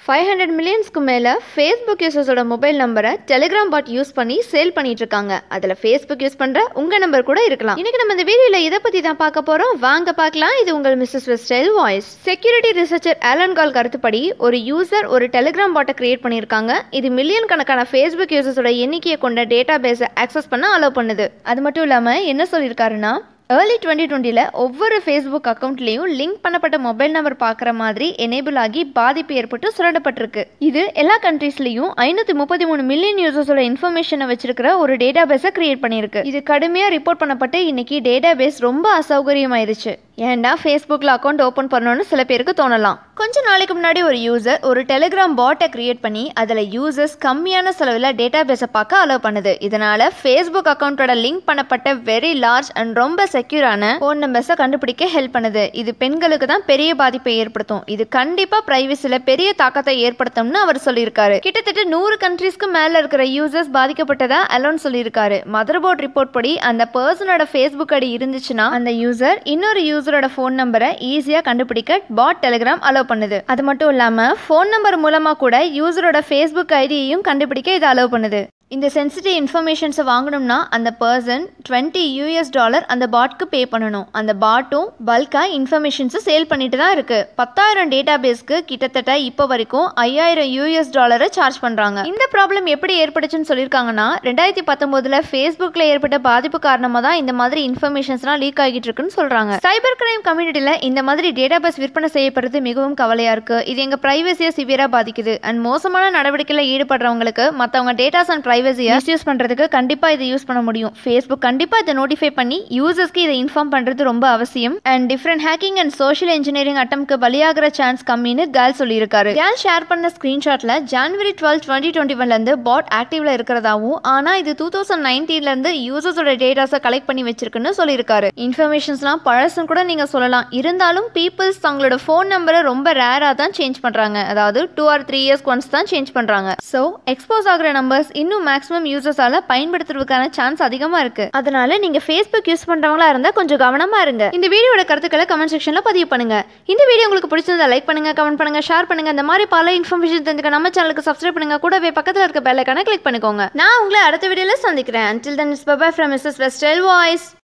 Five hundred மில்லியன்ஸ்க்கு மேலே Facebook யூசர்ஸோட மொபைல் நம்பரை டெலிகிராம் பாட் யூஸ் பண்ணி சேல் பண்ணிட்டு இருக்காங்க அதில் ஃபேஸ்புக் யூஸ் பண்ணுற உங்கள் நம்பர் கூட இருக்கலாம் இன்னைக்கு நம்ம இந்த வீடியோவில் இதை பற்றி தான் பார்க்க போகிறோம் வாங்க பார்க்கலாம் இது உங்கள் மிஸ்ஸஸ் வெஸ்டைல் voice security researcher Alon Gal கருத்துப்படி ஒரு யூசர் ஒரு டெலிகிராம் பாட்டை கிரியேட் பண்ணியிருக்காங்க இது மில்லியன் கணக்கான ஃபேஸ்புக் யூசர்ஸோட எண்ணிக்கையை கொண்ட டேட்டா பேஸை ஆக்சஸ் பண்ண அலோவ் பண்ணுது அது மட்டும் இல்லாமல் என்ன சொல்லியிருக்காருன்னா ஏர்லி டுவெண்ட்டி டுவெண்ட்டியில் ஒவ்வொரு ஃபேஸ்புக் அக்கௌண்ட்லேயும் லிங்க் பண்ணப்பட்ட மொபைல் நம்பர் பார்க்குற மாதிரி எனேபிள் ஆகி பாதிப்பு ஏற்பட்டு சுரண்டப்பட்டிருக்கு இது எல்லா கண்ட்ரீஸ்லையும் ஐநூற்றி முப்பத்தி மூணு மில்லியன் யூசர்ஸோட இன்ஃபர்மேஷனை வச்சிருக்கிற ஒரு டேட்டா பேஸை கிரியேட் பண்ணியிருக்கு இது கடுமையாக ரிப்போர்ட் பண்ணப்பட்டு இன்னைக்கு டேட்டா பேஸ் ரொம்ப அசௌகரியமாயிருச்சு ஏன்டா ஃபேஸ்புக்கில் அக்கௌண்ட் ஓப்பன் பண்ணணும்னு சில பேருக்கு தோணலாம் கொஞ்ச நாளைக்கு முன்னாடி ஒரு யூசர் ஒரு டெலிகிராம் பாட்டை கிரியேட் பண்ணி அதில் யூசர்ஸ் கம்மியான செலவில் டேட்டா பேஸை பார்க்க அலோவ் பண்ணுது இதனால ஃபேஸ்புக் அக்கௌண்ட்டோட லிங்க் பண்ணப்பட்ட வெரி லார்ஜ் அண்ட் ரொம்ப செக்யூரான ஃபோன் நம்பர்ஸை கண்டுபிடிக்க ஹெல்ப் பண்ணுது இது பெண்களுக்கு தான் பெரிய பாதிப்பை ஏற்படுத்தும் இது கண்டிப்பாக ப்ரைவசியில் பெரிய தாக்கத்தை ஏற்படுத்தும்னு அவர் சொல்லியிருக்காரு கிட்டத்தட்ட நூறு கண்ட்ரீஸ்க்கு மேலே இருக்கிற யூசர்ஸ் பாதிக்கப்பட்டதா அலோன் சொல்லியிருக்காரு மதர் போர்ட் ரிப்போர்ட் படி அந்த பர்சனோட ஃபேஸ்புக் ஐடி இருந்துச்சுன்னா அந்த யூசர் இன்னொரு யூசரோட ஃபோன் நம்பரை ஈஸியாக கண்டுபிடிக்க பாட் டெலிகிராம் அலோவ் பண்ணுது அது மட்டும் இல்லாமல் ஃபோன் நம்பர் மூலமாக கூட யூசரோட ஃபேஸ்புக் ஐடியையும் கண்டுபிடிக்க இது அலோவ் பண்ணுது இந்த சென்சிட்டிவ் இன்ஃபர்மேஷன்ஸை வாங்கணும்னா அந்த பர்சன் டுவெண்ட்டி யூஎஸ் டாலர் அந்த பாட்க்கு பே பண்ணணும் அந்த பாட்டும் பல்காக இன்ஃபர்மேஷன்ஸை சேல் பண்ணிட்டு தான் இருக்கு பத்தாயிரம் டேட்டா பேஸ்க்கு கிட்டத்தட்ட இப்போ வரைக்கும் ஐயாயிரம் யூஎஸ் டாலரை சார்ஜ் பண்ணுறாங்க இந்த ப்ராப்ளம் எப்படி ஏற்பட்டுச்சுன்னு சொல்லியிருக்காங்கன்னா ரெண்டாயிரத்தி பத்தொம்போதில் ஃபேஸ்புக்கில் ஏற்பட்ட பாதிப்பு காரணமாக தான் இந்த மாதிரி இன்ஃபர்மேஷன்ஸ்லாம் லீக் ஆகிட்டு இருக்குன்னு சொல்கிறாங்க சைபர் கிரைம் கம்யூனிட்டியில் இந்த மாதிரி டேட்டா பேஸ் விற்பனை செய்யப்படுறது மிகவும் கவலையாக இருக்குது இது எங்கள் ப்ரைவசியை சிவியராக பாதிக்குது அண்ட் மோசமான நடவடிக்கையில் ஈடுபடுறவங்களுக்கு மற்றவங்க டேட்டாஸ் அண்ட் ப்ரைவசியை யூஸ் பண்ணுறதுக்கு கண்டிப்பாக இதை யூஸ் பண்ண முடியும் ஃபேஸ்புக் கண்டிப்பாக இதை நோட்டிஃபை பண்ணி யூசர்ஸ்க்கு இதை இன்ஃபார்ம் பண்ணுறது ரொம்ப அவசியம் and different hacking and social engineering அட்டம்க்கு பலியாகிற சான்ஸ் கம்மின்னு கேல் சொல்லியிருக்காரு கேல் ஷேர் பண்ண ஸ்க்ரீன்ஷாட்டில் ஜான்வரி டுவெல் டுவெண்ட்டி டுவெண்ட்டி ஒன்லேருந்து பாட் ஆக்டிவ்ல இருக்கிறதாவும் ஆனால் இது டூ தௌசண்ட் நைன்டீன்லேருந்து யூசர்ஸோட டேட்டாஸை கலெக்ட் பண்ணி வச்சிருக்குன்னு சொல்லியிருக்காரு இன்ஃபர்மேஷன்ஸ்லாம் பழசுன்னு கூட நீங்கள் சொல்லலாம் இருந்தாலும் பீப்புள்ஸ் தங்களோட ஃபோன் நம்பரை ரொம்ப ரேராக தான் சேஞ்ச் பண்ணுறாங்க அதாவது two or three years once தான் சேஞ்ச் பண்ணுறாங்க ஸோ எக்ஸ்போஸ் ஆகிற நம்பர்ஸ் இன்னும் மேக்ஸிமம் யூசர்ஸால பயன்படுத்துறதுக்கான சான்ஸ் அதிகமாக இருக்கு அதனால நீங்க ஃபேஸ்புக் யூஸ் பண்றவங்களா இருந்தா கொஞ்சம் கவனமா இருங்க இந்த வீடியோட கருத்துக்களை கமெண்ட் செக்ஷன்ல பதிவு பண்ணுங்க இந்த வீடியோ உங்களுக்கு பிடிச்சிருந்தா லைக் பண்ணுங்க கமெண்ட் பண்ணுங்க ஷேர் பண்ணுங்க இந்த மாதிரி பல இன்ஃபர்மேஷன் தெரிஞ்சுக்க நம்ம சேனலுக்கு சப்ஸ்கிரைப் பண்ணுங்க கூடவே பக்கத்துல இருக்க பெல் ஐக்கான கிளிக் பண்ணிக்கோங்க நான் உங்களை அடுத்த வீடியோல சந்திக்கிறேன் until then it's bye bye from Mrs. Westell Voice